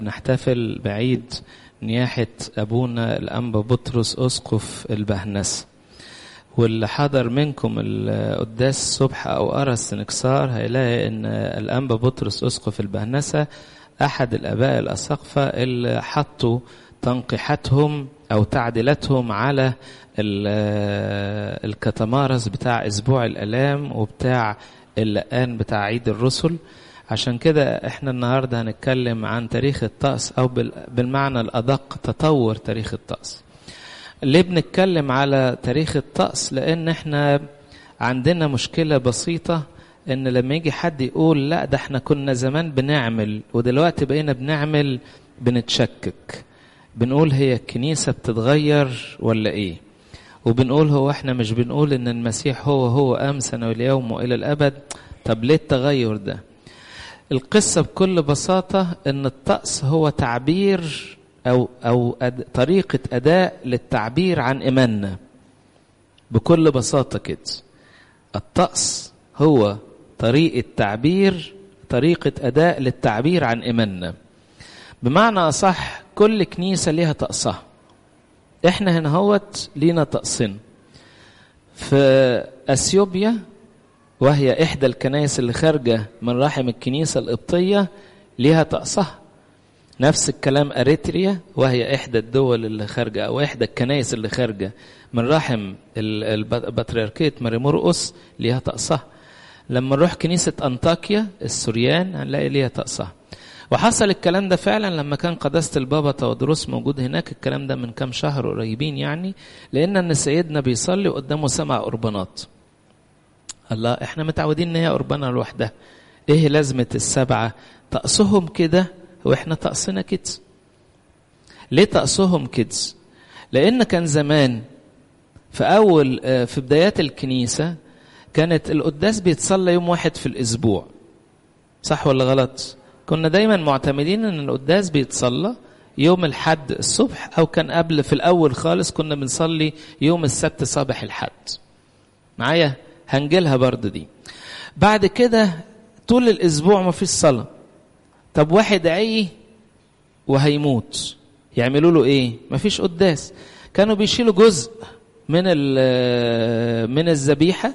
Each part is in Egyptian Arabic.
نحتفل بعيد نياحة أبونا الأنبا بطرس أسقف البهنسة واللي حضر منكم القداس الصبح أو قرا السنكسار هيلاقي إن الأنبا بطرس أسقف البهنسة أحد الآباء الأساقفة اللي حطوا تنقيحاتهم أو تعديلاتهم على الكتمارس بتاع أسبوع الآلام وبتاع اللقان بتاع عيد الرسل عشان كده احنا النهارده هنتكلم عن تاريخ الطقس او بالمعنى الادق تطور تاريخ الطقس. ليه بنتكلم على تاريخ الطقس؟ لان احنا عندنا مشكله بسيطه ان لما يجي حد يقول لا ده احنا كنا زمان بنعمل ودلوقتي بقينا بنعمل بنتشكك. بنقول هي الكنيسه بتتغير ولا ايه؟ وبنقول هو احنا مش بنقول ان المسيح هو هو امسنا واليوم والى الابد طب ليه التغير ده؟ القصة بكل بساطة أن الطقس هو تعبير أو أو أد طريقة أداء للتعبير عن إيماننا بكل بساطة كده الطقس هو طريقة تعبير طريقة أداء للتعبير عن إيماننا بمعنى أصح كل كنيسة ليها طقسها إحنا هنا هوت لينا طقسنا في أثيوبيا وهي إحدى الكنائس اللي خارجة من رحم الكنيسة القبطية ليها طقسها نفس الكلام أريتريا وهي إحدى الدول اللي خارجة أو إحدى الكنائس اللي خارجة من رحم البطريركية ماري مرقس ليها طقسها لما نروح كنيسة أنطاكيا السوريان هنلاقي ليها طقسها وحصل الكلام ده فعلا لما كان قداسة البابا تودروس موجود هناك الكلام ده من كام شهر قريبين يعني لأن أن سيدنا بيصلي قدامه سبع قربانات الله احنا متعودين ان هي قربانه لوحدها ايه لازمه السبعه طقسهم كده واحنا طقسنا كده ليه طقسهم كده لان كان زمان في اول في بدايات الكنيسه كانت القداس بيتصلى يوم واحد في الاسبوع صح ولا غلط كنا دايما معتمدين ان القداس بيتصلى يوم الحد الصبح او كان قبل في الاول خالص كنا بنصلي يوم السبت صباح الحد معايا هنجيلها برضه دي بعد كده طول الاسبوع ما فيش صلاه طب واحد عي وهيموت يعملوا له ايه ما فيش قداس كانوا بيشيلوا جزء من من الذبيحه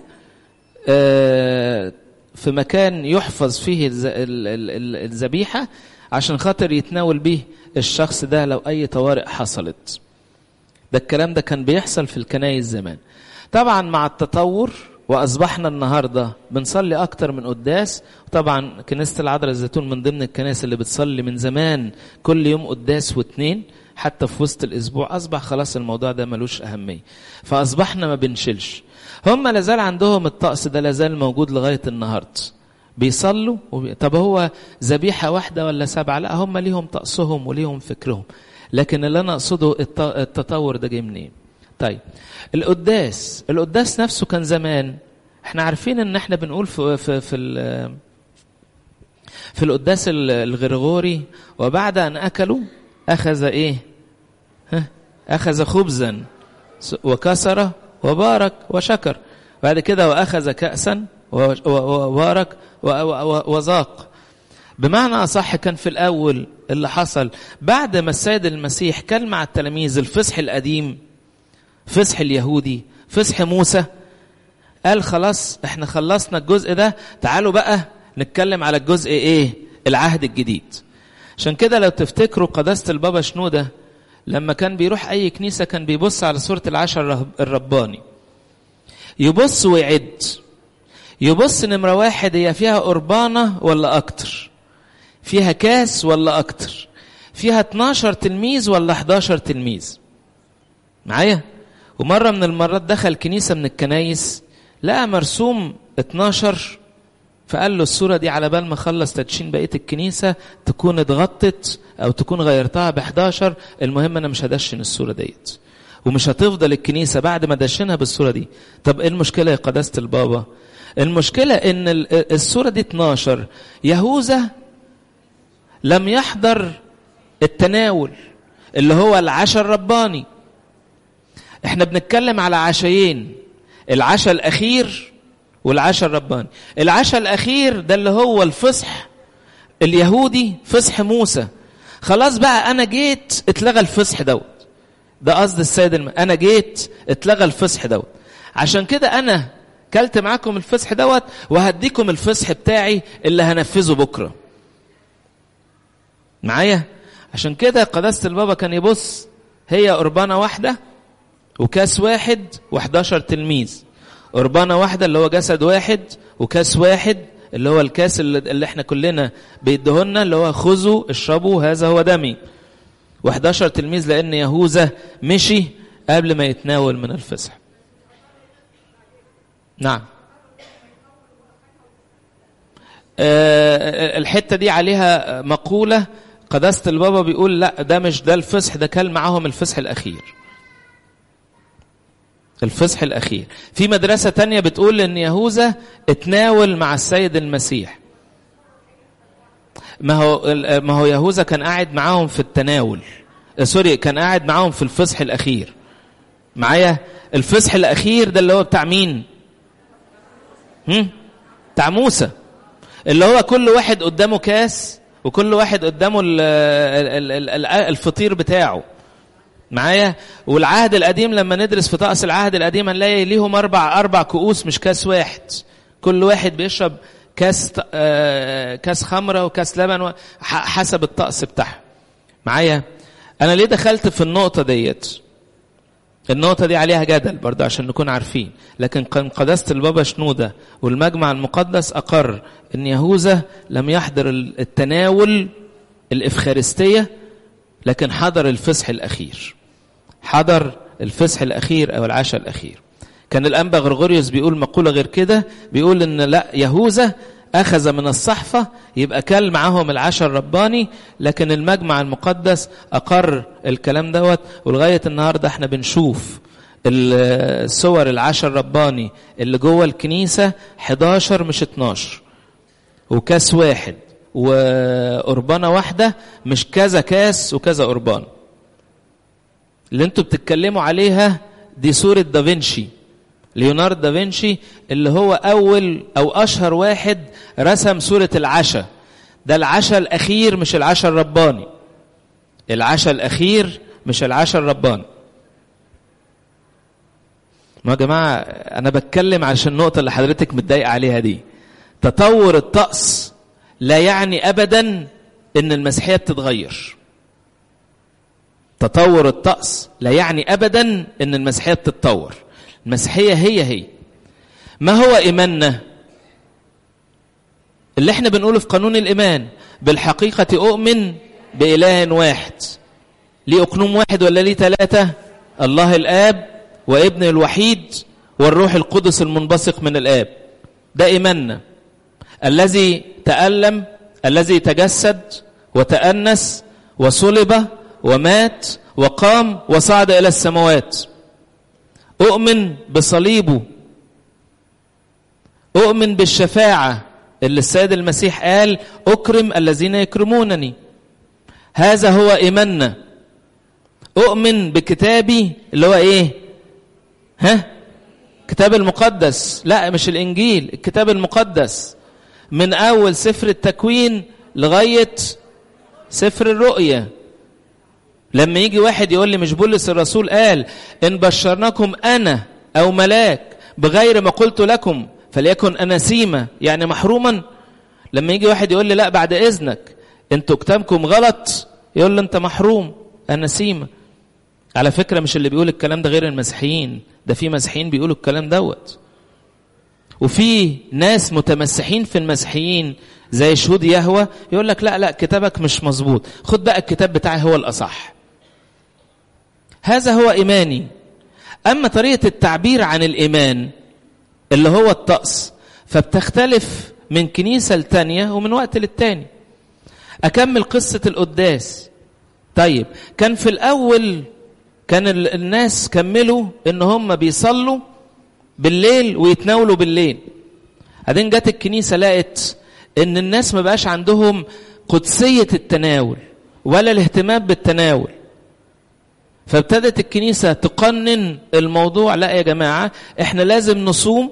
في مكان يحفظ فيه الذبيحه عشان خاطر يتناول به الشخص ده لو اي طوارئ حصلت ده الكلام ده كان بيحصل في الكنايس زمان طبعا مع التطور واصبحنا النهارده بنصلي اكتر من قداس طبعا كنيسه العذراء الزيتون من ضمن الكنائس اللي بتصلي من زمان كل يوم قداس واثنين حتى في وسط الاسبوع اصبح خلاص الموضوع ده ملوش اهميه فاصبحنا ما بنشيلش هم لازال عندهم الطقس ده لازال موجود لغايه النهارده بيصلوا وبي... طب هو ذبيحه واحده ولا سبعه لا هم ليهم طقسهم وليهم فكرهم لكن اللي انا اقصده التطور ده جاي منين طيب القداس القداس نفسه كان زمان احنا عارفين ان احنا بنقول في في في في القداس الغرغوري وبعد ان اكلوا اخذ ايه ها اخذ خبزا وكسر وبارك وشكر بعد كده واخذ كاسا وبارك وذاق بمعنى اصح كان في الاول اللي حصل بعد ما السيد المسيح كان مع التلاميذ الفصح القديم فصح اليهودي فصح موسى قال خلاص احنا خلصنا الجزء ده تعالوا بقى نتكلم على الجزء ايه العهد الجديد عشان كده لو تفتكروا قداسة البابا شنودة لما كان بيروح اي كنيسة كان بيبص على سورة العشر الرباني يبص ويعد يبص نمرة واحد هي فيها قربانة ولا أكتر فيها كاس ولا أكتر فيها 12 تلميذ ولا 11 تلميذ معايا ومرة من المرات دخل كنيسة من الكنايس لقى مرسوم 12 فقال له الصورة دي على بال ما خلص تدشين بقية الكنيسة تكون اتغطت أو تكون غيرتها ب 11 المهم أنا مش هدشن الصورة ديت ومش هتفضل الكنيسة بعد ما دشنها بالصورة دي طب إيه المشكلة يا قداسة البابا المشكلة إن الصورة دي 12 يهوذا لم يحضر التناول اللي هو العشاء الرباني احنا بنتكلم على عشايين العشاء الاخير والعشاء الرباني العشاء الاخير ده اللي هو الفصح اليهودي فصح موسى خلاص بقى انا جيت اتلغى الفصح دوت ده قصد السيد الم... انا جيت اتلغى الفصح دوت عشان كده انا كلت معاكم الفصح دوت وهديكم الفصح بتاعي اللي هنفذه بكره معايا عشان كده قداسه البابا كان يبص هي قربانه واحده وكاس واحد و11 تلميذ قربانه واحده اللي هو جسد واحد وكاس واحد اللي هو الكاس اللي, اللي احنا كلنا بيدهولنا اللي هو خذوا اشربوا هذا هو دمي و11 تلميذ لان يهوذا مشي قبل ما يتناول من الفصح نعم أه الحته دي عليها مقوله قداسه البابا بيقول لا ده مش ده الفصح ده كان معاهم الفصح الاخير الفصح الأخير في مدرسة تانية بتقول إن يهوذا اتناول مع السيد المسيح ما هو ما هو يهوذا كان قاعد معاهم في التناول سوري كان قاعد معاهم في الفصح الأخير معايا الفصح الأخير ده اللي هو بتاع مين؟ هم؟ بتاع موسى اللي هو كل واحد قدامه كاس وكل واحد قدامه الفطير بتاعه معايا والعهد القديم لما ندرس في طقس العهد القديم هنلاقي ليهم اربع اربع كؤوس مش كاس واحد كل واحد بيشرب كاس كاس خمره وكاس لبن حسب الطقس بتاعه معايا انا ليه دخلت في النقطه ديت النقطة دي عليها جدل برضه عشان نكون عارفين لكن كان قداسة البابا شنودة والمجمع المقدس أقر أن يهوذا لم يحضر التناول الإفخارستية لكن حضر الفصح الأخير حضر الفصح الأخير أو العشاء الأخير كان الأنبا غرغوريوس بيقول مقولة غير كده بيقول إن لا يهوذا أخذ من الصحفة يبقى كل معاهم العشاء الرباني لكن المجمع المقدس أقر الكلام دوت ولغاية النهاردة احنا بنشوف الصور العشاء الرباني اللي جوه الكنيسة 11 مش 12 وكاس واحد وقربانة واحدة مش كذا كاس وكذا قربان اللي انتوا بتتكلموا عليها دي صورة دافنشي ليوناردو دافنشي اللي هو أول أو أشهر واحد رسم صورة العشاء ده العشاء الأخير مش العشاء الرباني العشاء الأخير مش العشاء الرباني ما يا جماعة أنا بتكلم عشان النقطة اللي حضرتك متضايقة عليها دي تطور الطقس لا يعني ابدا ان المسيحيه بتتغير تطور الطقس لا يعني ابدا ان المسيحيه بتتطور المسيحيه هي هي ما هو ايماننا اللي احنا بنقوله في قانون الايمان بالحقيقه اؤمن باله واحد ليه اقنوم واحد ولا ليه ثلاثه الله الاب وابن الوحيد والروح القدس المنبثق من الاب ده ايماننا الذي تألم الذي تجسد وتأنس وصلب ومات وقام وصعد إلى السماوات أؤمن بصليبه أؤمن بالشفاعة اللي السيد المسيح قال أكرم الذين يكرمونني هذا هو إيماننا أؤمن بكتابي اللي هو إيه ها كتاب المقدس لا مش الإنجيل الكتاب المقدس من أول سفر التكوين لغاية سفر الرؤية لما يجي واحد يقول لي مش بولس الرسول قال إن بشرناكم أنا أو ملاك بغير ما قلت لكم فليكن أناسيمة يعني محروما لما يجي واحد يقول لي لا بعد إذنك انتوا كتابكم غلط يقول له انت محروم أناسيمة على فكرة مش اللي بيقول الكلام ده غير المسيحيين ده في مسيحيين بيقولوا الكلام دوت وفي ناس متمسحين في المسيحيين زي شهود يهوى يقول لك لا لا كتابك مش مظبوط خد بقى الكتاب بتاعي هو الأصح هذا هو إيماني أما طريقة التعبير عن الإيمان اللي هو الطقس فبتختلف من كنيسة لتانية ومن وقت للتاني أكمل قصة القداس طيب كان في الأول كان الناس كملوا إن هم بيصلوا بالليل ويتناولوا بالليل بعدين جت الكنيسة لقت إن الناس ما بقاش عندهم قدسية التناول ولا الاهتمام بالتناول فابتدت الكنيسة تقنن الموضوع لا يا جماعة احنا لازم نصوم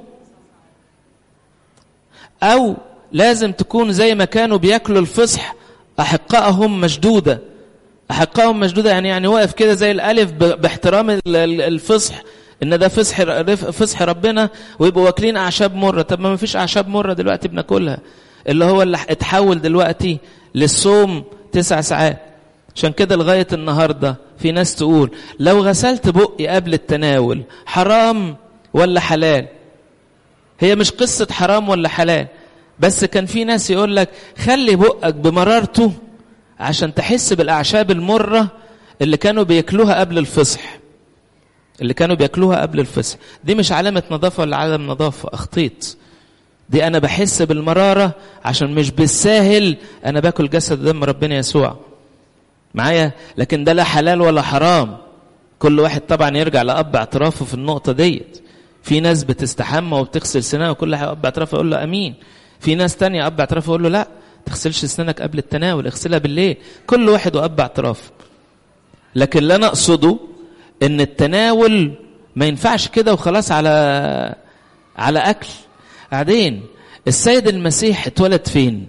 أو لازم تكون زي ما كانوا بياكلوا الفصح أحقائهم مشدودة أحقائهم مشدودة يعني يعني واقف كده زي الألف باحترام الفصح إن ده فصح فصح ربنا ويبقوا واكلين أعشاب مرة طب ما فيش أعشاب مرة دلوقتي بناكلها اللي هو اللي اتحول دلوقتي للصوم تسع ساعات عشان كده لغاية النهاردة في ناس تقول لو غسلت بقي قبل التناول حرام ولا حلال هي مش قصة حرام ولا حلال بس كان في ناس يقول لك خلي بقك بمرارته عشان تحس بالأعشاب المرة اللي كانوا بياكلوها قبل الفصح اللي كانوا بياكلوها قبل الفصح دي مش علامة نظافة ولا عدم نظافة أخطيت دي أنا بحس بالمرارة عشان مش بالساهل أنا باكل جسد دم ربنا يسوع معايا لكن ده لا حلال ولا حرام كل واحد طبعا يرجع لأب اعترافه في النقطة ديت في ناس بتستحمى وبتغسل سنانها وكل حاجة أب اعترافه يقول له أمين في ناس تانية أب اعترافه يقول له لا تغسلش سنانك قبل التناول اغسلها بالليل كل واحد وأب اعتراف لكن اللي أنا أقصده إن التناول ما ينفعش كده وخلاص على على أكل بعدين السيد المسيح اتولد فين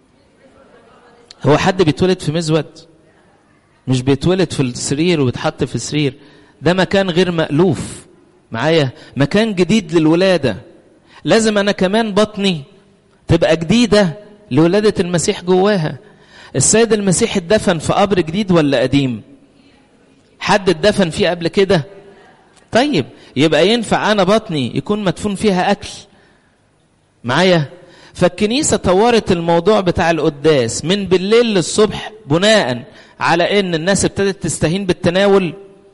هو حد بيتولد في مزود مش بيتولد في السرير ويتحط في السرير ده مكان غير مألوف معايا مكان جديد للولادة لازم أنا كمان بطني تبقى جديدة لولادة المسيح جواها السيد المسيح اتدفن في قبر جديد ولا قديم حد اتدفن فيه قبل كده طيب يبقى ينفع أنا بطني يكون مدفون فيها أكل معايا فالكنيسة طورت الموضوع بتاع القداس من بالليل للصبح بناء على ان الناس ابتدت تستهين بالتناول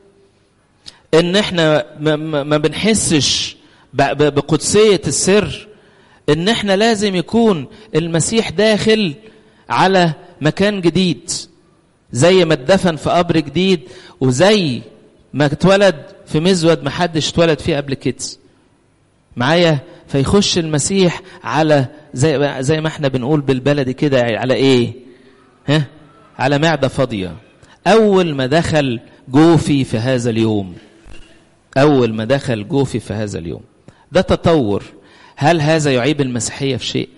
ان احنا ما بنحسش بقدسية السر ان احنا لازم يكون المسيح داخل على مكان جديد زي ما اتدفن في قبر جديد وزي ما اتولد في مزود ما حدش اتولد فيه قبل كده معايا فيخش المسيح على زي زي ما احنا بنقول بالبلدي كده على ايه ها على معده فاضيه اول ما دخل جوفي في هذا اليوم اول ما دخل جوفي في هذا اليوم ده تطور هل هذا يعيب المسيحيه في شيء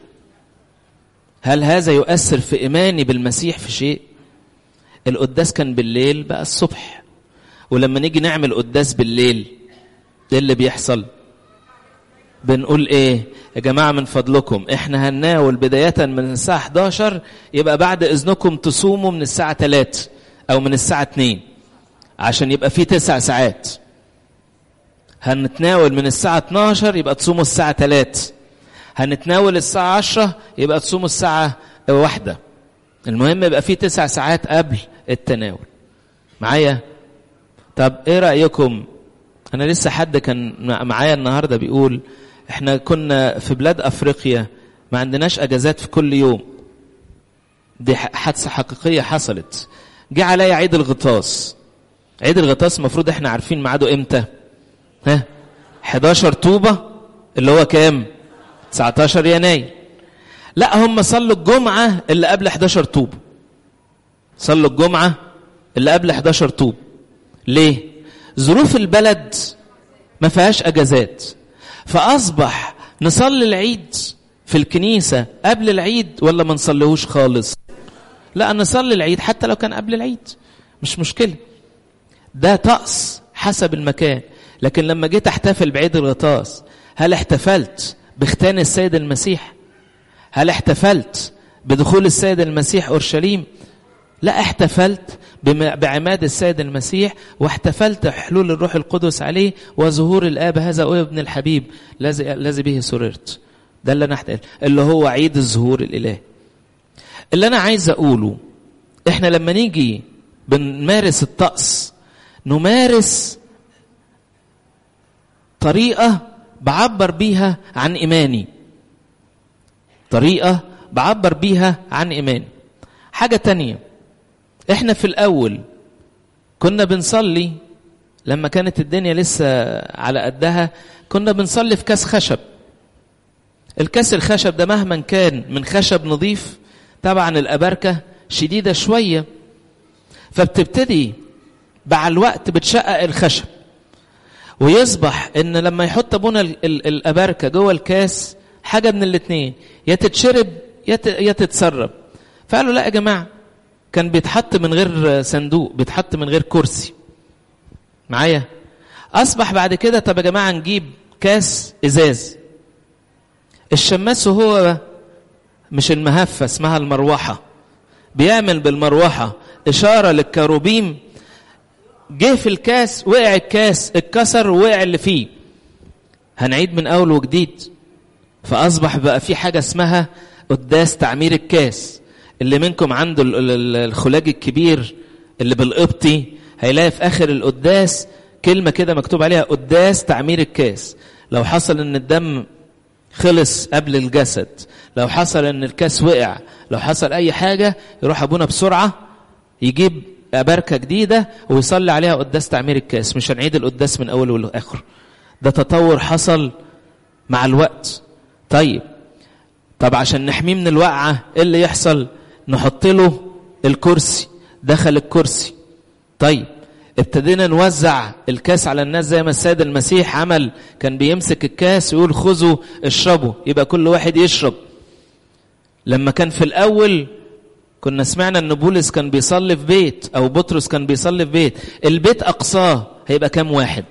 هل هذا يؤثر في ايماني بالمسيح في شيء القداس كان بالليل بقى الصبح ولما نيجي نعمل قداس بالليل ايه اللي بيحصل بنقول ايه يا جماعة من فضلكم احنا هنناول بداية من الساعة 11 يبقى بعد اذنكم تصوموا من الساعة 3 او من الساعة 2 عشان يبقى في تسع ساعات هنتناول من الساعة 12 يبقى تصوموا الساعة 3 هنتناول الساعة 10 يبقى تصوموا الساعة واحدة المهم يبقى في تسع ساعات قبل التناول معايا طب ايه رأيكم انا لسه حد كان معايا النهارده بيقول احنا كنا في بلاد افريقيا ما عندناش اجازات في كل يوم دي حادثه حقيقيه حصلت جه عليا عيد الغطاس عيد الغطاس المفروض احنا عارفين ميعاده امتى ها 11 طوبه اللي هو كام 19 يناير لا هم صلوا الجمعه اللي قبل 11 طوبه صلوا الجمعه اللي قبل 11 طوب ليه ظروف البلد ما فيهاش اجازات فاصبح نصلي العيد في الكنيسه قبل العيد ولا ما نصليهوش خالص لا نصلي العيد حتى لو كان قبل العيد مش مشكله ده طقس حسب المكان لكن لما جيت احتفل بعيد الغطاس هل احتفلت بختان السيد المسيح هل احتفلت بدخول السيد المسيح اورشليم لا احتفلت بعماد السيد المسيح واحتفلت حلول الروح القدس عليه وظهور الاب هذا هو ابن الحبيب الذي به سررت ده اللي انا احتفل اللي هو عيد الظهور الالهي اللي انا عايز اقوله احنا لما نيجي بنمارس الطقس نمارس طريقه بعبر بيها عن ايماني طريقه بعبر بيها عن ايماني حاجه تانيه احنا في الاول كنا بنصلي لما كانت الدنيا لسه على قدها كنا بنصلي في كاس خشب الكاس الخشب ده مهما كان من خشب نظيف طبعا الأبركة شديدة شوية فبتبتدي مع الوقت بتشقق الخشب ويصبح ان لما يحط ابونا الأبركة جوه الكاس حاجة من الاتنين يا تتشرب يا تتسرب فقالوا لا يا جماعة كان بيتحط من غير صندوق بيتحط من غير كرسي معايا اصبح بعد كده طب يا جماعه نجيب كاس ازاز الشماس وهو مش المهفه اسمها المروحه بيعمل بالمروحه اشاره للكروبيم جه في الكاس وقع الكاس اتكسر ووقع اللي فيه هنعيد من اول وجديد فاصبح بقى في حاجه اسمها قداس تعمير الكاس اللي منكم عنده الخلاج الكبير اللي بالقبطي هيلاقي في اخر القداس كلمه كده مكتوب عليها قداس تعمير الكاس لو حصل ان الدم خلص قبل الجسد لو حصل ان الكاس وقع لو حصل اي حاجه يروح ابونا بسرعه يجيب بركه جديده ويصلي عليها قداس تعمير الكاس مش هنعيد القداس من اوله لاخره ده تطور حصل مع الوقت طيب طب عشان نحميه من الوقعه ايه اللي يحصل نحط له الكرسي دخل الكرسي طيب ابتدينا نوزع الكاس على الناس زي ما السيد المسيح عمل كان بيمسك الكاس ويقول خذوا اشربوا يبقى كل واحد يشرب لما كان في الاول كنا سمعنا ان بولس كان بيصلي في بيت او بطرس كان بيصلي في بيت البيت اقصاه هيبقى كام واحد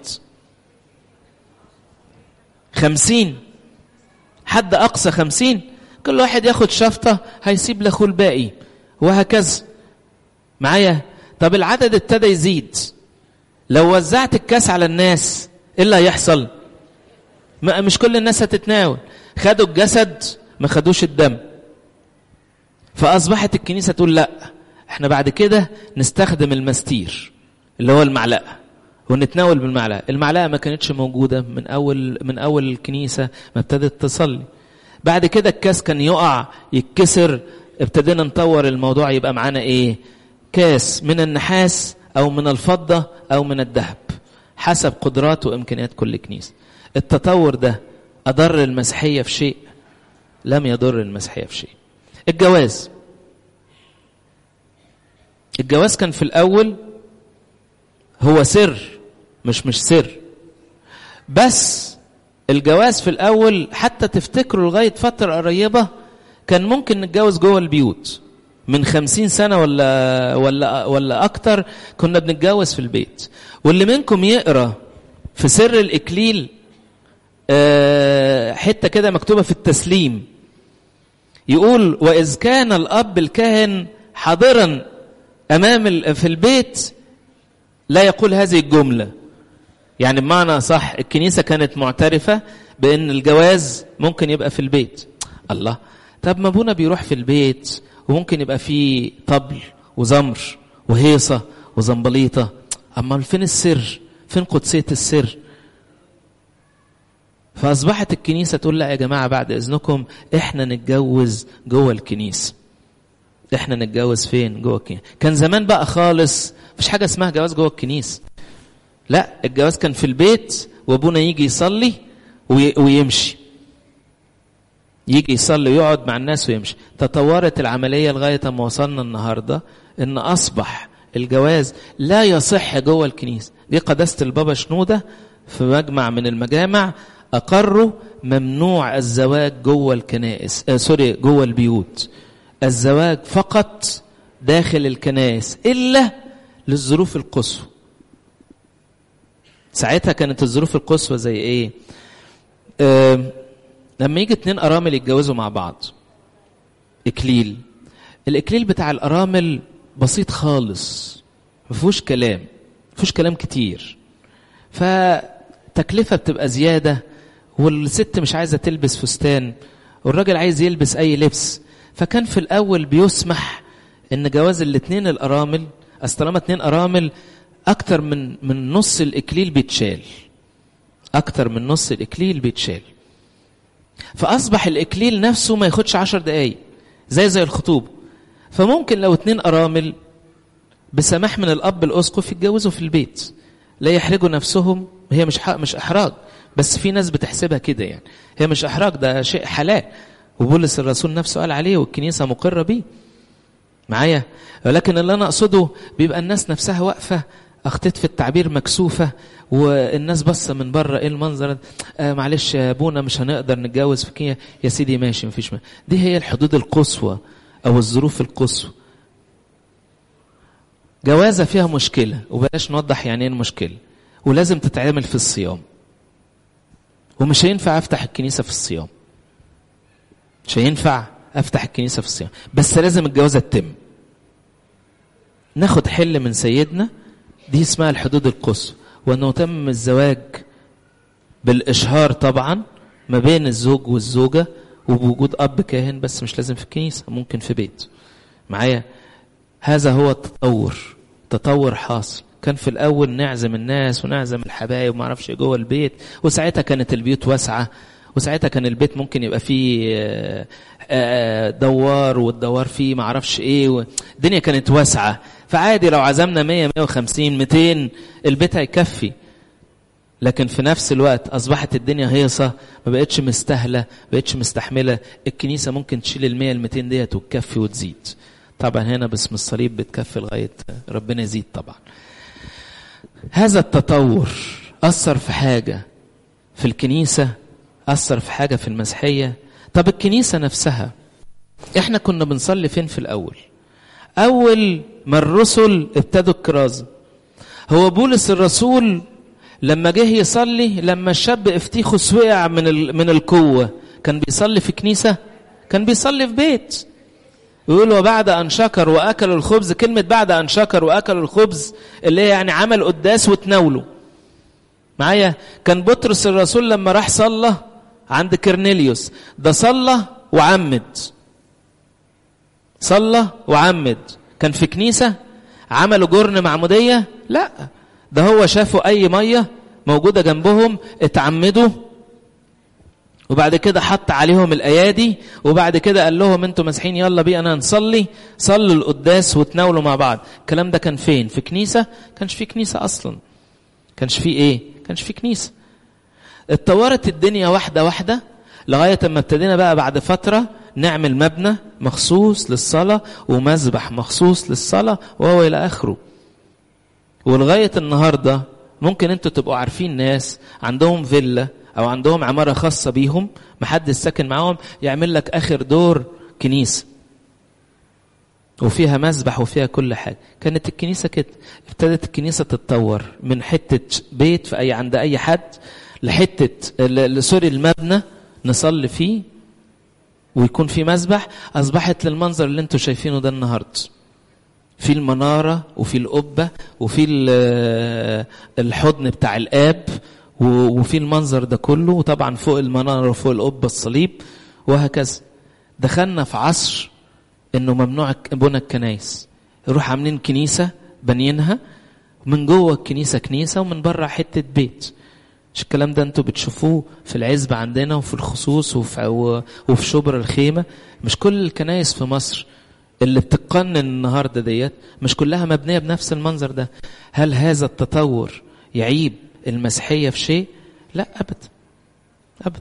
خمسين حد اقصى خمسين كل واحد ياخد شفطة هيسيب لاخوه الباقي وهكذا معايا طب العدد ابتدى يزيد لو وزعت الكاس على الناس ايه اللي هيحصل مش كل الناس هتتناول خدوا الجسد ما خدوش الدم فاصبحت الكنيسه تقول لا احنا بعد كده نستخدم المستير اللي هو المعلقه ونتناول بالمعلقه المعلقه ما كانتش موجوده من اول من اول الكنيسه ما ابتدت تصلي بعد كده الكاس كان يقع يتكسر ابتدينا نطور الموضوع يبقى معانا ايه كاس من النحاس او من الفضه او من الذهب حسب قدرات وامكانيات كل كنيسه التطور ده اضر المسيحيه في شيء لم يضر المسيحيه في شيء الجواز الجواز كان في الاول هو سر مش مش سر بس الجواز في الاول حتى تفتكروا لغايه فتره قريبه كان ممكن نتجوز جوه البيوت من خمسين سنة ولا ولا ولا أكتر كنا بنتجوز في البيت واللي منكم يقرأ في سر الإكليل حتة كده مكتوبة في التسليم يقول وإذ كان الأب الكاهن حاضرا أمام في البيت لا يقول هذه الجملة يعني بمعنى صح الكنيسة كانت معترفة بأن الجواز ممكن يبقى في البيت الله طب ما ابونا بيروح في البيت وممكن يبقى فيه طبل وزمر وهيصة وزنبليطة أما فين السر فين قدسية السر فأصبحت الكنيسة تقول لا يا جماعة بعد إذنكم إحنا نتجوز جوه الكنيسة إحنا نتجوز فين جوه الكنيسة كان زمان بقى خالص مفيش حاجة اسمها جواز جوه الكنيسة لا الجواز كان في البيت وابونا يجي يصلي ويمشي يجي يصلي ويقعد مع الناس ويمشي تطورت العملية لغاية ما وصلنا النهاردة ان اصبح الجواز لا يصح جوه الكنيسة دي قداسة البابا شنودة في مجمع من المجامع اقروا ممنوع الزواج جوه الكنائس آه سوري جوه البيوت الزواج فقط داخل الكنائس الا للظروف القصوى ساعتها كانت الظروف القصوى زي ايه آه لما يجي اتنين ارامل يتجوزوا مع بعض اكليل الاكليل بتاع الارامل بسيط خالص ما فيهوش كلام ما فيهوش كلام كتير فتكلفه بتبقى زياده والست مش عايزه تلبس فستان والراجل عايز يلبس اي لبس فكان في الاول بيسمح ان جواز الاتنين الارامل اصل طالما اتنين ارامل اكتر من من نص الاكليل بيتشال اكتر من نص الاكليل بيتشال فاصبح الاكليل نفسه ما ياخدش عشر دقايق زي زي الخطوبه فممكن لو اتنين ارامل بسماح من الاب الاسقف يتجوزوا في البيت لا يحرجوا نفسهم هي مش مش احراج بس في ناس بتحسبها كده يعني هي مش احراج ده شيء حلال وبولس الرسول نفسه قال عليه والكنيسه مقره بيه معايا ولكن اللي انا اقصده بيبقى الناس نفسها واقفه اخطيت في التعبير مكسوفه والناس بصه من بره ايه المنظر آه معلش يا ابونا مش هنقدر نتجوز فيك يا سيدي ماشي مفيش ما. دي هي الحدود القصوى او الظروف القصوى جوازة فيها مشكلة وبلاش نوضح يعني ايه المشكلة ولازم تتعمل في الصيام ومش هينفع افتح الكنيسة في الصيام مش هينفع افتح الكنيسة في الصيام بس لازم الجوازة تتم ناخد حل من سيدنا دي اسمها الحدود القصوى وانه تم الزواج بالاشهار طبعا ما بين الزوج والزوجة وبوجود اب كاهن بس مش لازم في الكنيسة ممكن في بيت معايا هذا هو التطور تطور حاصل كان في الاول نعزم الناس ونعزم الحبايب وما اعرفش جوه البيت وساعتها كانت البيوت واسعه وساعتها كان البيت ممكن يبقى فيه دوار والدوار فيه ما اعرفش ايه الدنيا كانت واسعه فعادي لو عزمنا 100 150 200 البيت هيكفي لكن في نفس الوقت اصبحت الدنيا هيصه ما بقتش مستاهله ما بقتش مستحمله الكنيسه ممكن تشيل ال 100 ال 200 ديت وتكفي وتزيد طبعا هنا باسم الصليب بتكفي لغايه ربنا يزيد طبعا هذا التطور اثر في حاجه في الكنيسه اثر في حاجه في المسيحيه طب الكنيسه نفسها احنا كنا بنصلي فين في الاول اول ما الرسل ابتدوا الكرازه هو بولس الرسول لما جه يصلي لما الشاب افتيخوس وقع من من القوه كان بيصلي في كنيسه كان بيصلي في بيت يقول وبعد ان شكر واكلوا الخبز كلمه بعد ان شكر واكلوا الخبز اللي هي يعني عمل قداس وتناولوا معايا كان بطرس الرسول لما راح صلى عند كرنيليوس ده صلى وعمد صلى وعمد كان في كنيسه عملوا جرن معموديه لا ده هو شافوا اي ميه موجوده جنبهم اتعمدوا وبعد كده حط عليهم الايادي وبعد كده قال لهم انتوا مسيحيين يلا بينا نصلي صلوا القداس وتناولوا مع بعض الكلام ده كان فين في كنيسه كانش في كنيسه اصلا كانش في ايه كانش في كنيسه اتطورت الدنيا واحده واحده لغايه اما ابتدينا بقى بعد فتره نعمل مبنى مخصوص للصلاه ومذبح مخصوص للصلاه وهو الى اخره ولغايه النهارده ممكن انتوا تبقوا عارفين ناس عندهم فيلا او عندهم عماره خاصه بيهم محدش ساكن معاهم يعمل لك اخر دور كنيسه وفيها مسبح وفيها كل حاجه كانت الكنيسه كده ابتدت الكنيسه تتطور من حته بيت في اي عند اي حد لحته سوري المبنى نصلي فيه ويكون في مسبح اصبحت للمنظر اللي انتوا شايفينه ده النهارده في المناره وفي القبه وفي الحضن بتاع الاب وفي المنظر ده كله وطبعا فوق المناره وفوق القبه الصليب وهكذا دخلنا في عصر انه ممنوع بنى الكنايس يروح عاملين كنيسه بانيينها من جوه الكنيسه كنيسه ومن بره حته بيت مش الكلام ده انتوا بتشوفوه في العزبة عندنا وفي الخصوص وفي, وفي شبر الخيمة مش كل الكنايس في مصر اللي بتقنن النهارده ديت مش كلها مبنيه بنفس المنظر ده هل هذا التطور يعيب المسيحيه في شيء لا ابدا ابدا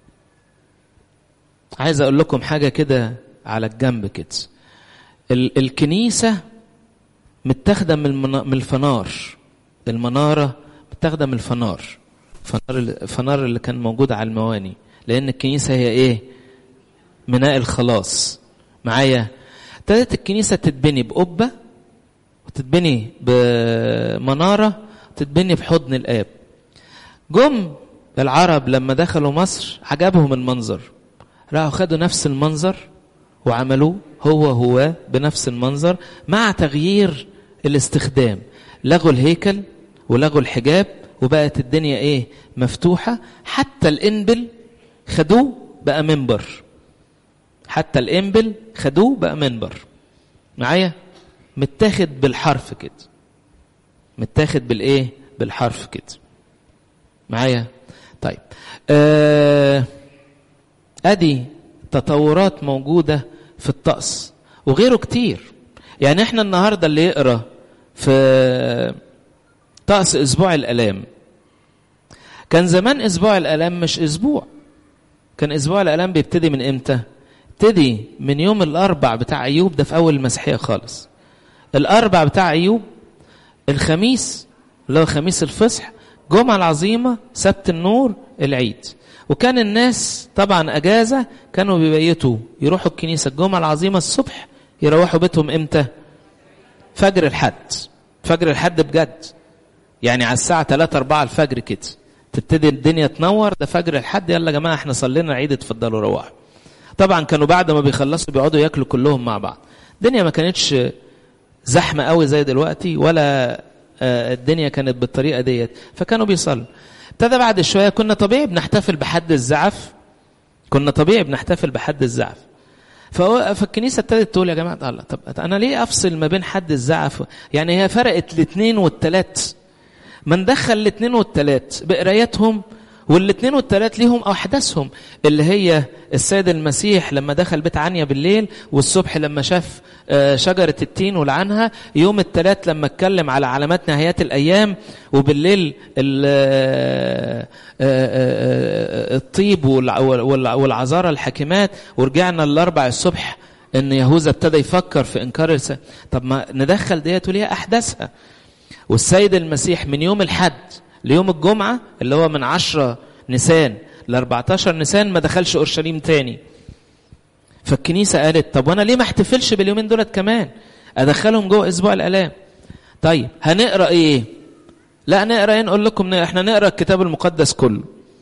عايز اقول لكم حاجه كده على الجنب كده ال- الكنيسه متاخده من المنا- من الفنار المناره متاخده من الفنار فنار الفنار اللي كان موجود على المواني لان الكنيسه هي ايه ميناء الخلاص معايا ابتدت الكنيسه تتبني بقبه وتتبني بمناره وتتبني بحضن الاب جم العرب لما دخلوا مصر عجبهم المنظر راحوا خدوا نفس المنظر وعملوه هو هو بنفس المنظر مع تغيير الاستخدام لغوا الهيكل ولغوا الحجاب وبقت الدنيا ايه مفتوحة حتى الانبل خدوه بقى منبر حتى الانبل خدوه بقى منبر معايا متاخد بالحرف كده متاخد بالايه بالحرف كده معايا طيب آه ادي تطورات موجوده في الطقس وغيره كتير يعني احنا النهارده اللي يقرا في طقس اسبوع الالام كان زمان اسبوع الالام مش اسبوع كان اسبوع الالام بيبتدي من امتى ابتدي من يوم الاربع بتاع ايوب ده في اول المسيحيه خالص الاربع بتاع ايوب الخميس اللي هو خميس الفصح جمعه العظيمه سبت النور العيد وكان الناس طبعا اجازه كانوا بيبيتوا يروحوا الكنيسه الجمعه العظيمه الصبح يروحوا بيتهم امتى فجر الحد فجر الحد بجد يعني على الساعة 3 4 الفجر كده تبتدي الدنيا تنور ده فجر الحد يلا يا جماعة احنا صلينا العيد اتفضلوا روحوا طبعا كانوا بعد ما بيخلصوا بيقعدوا ياكلوا كلهم مع بعض الدنيا ما كانتش زحمة قوي زي دلوقتي ولا الدنيا كانت بالطريقة ديت فكانوا بيصلوا ابتدى بعد شوية كنا طبيعي بنحتفل بحد الزعف كنا طبيعي بنحتفل بحد الزعف فالكنيسة ابتدت تقول يا جماعة الله طب أنا ليه أفصل ما بين حد الزعف يعني هي فرقت الاثنين والتلات ما ندخل الاثنين والتلات بقرايتهم والاثنين والتلات ليهم أحداثهم اللي هي السيد المسيح لما دخل بيت عنيا بالليل والصبح لما شاف شجرة التين ولعنها يوم التلات لما اتكلم على علامات نهايات الأيام وبالليل الطيب والعذارى الحاكمات ورجعنا الأربع الصبح ان يهوذا ابتدى يفكر في انكار الس... طب ما ندخل ديت وليها احداثها والسيد المسيح من يوم الحد ليوم الجمعة اللي هو من عشرة نيسان ل 14 نيسان ما دخلش أورشليم تاني فالكنيسة قالت طب وأنا ليه ما احتفلش باليومين دولت كمان أدخلهم جوه أسبوع الآلام طيب هنقرأ إيه لا نقرأ إيه نقول لكم نقرأ. احنا نقرأ الكتاب المقدس كله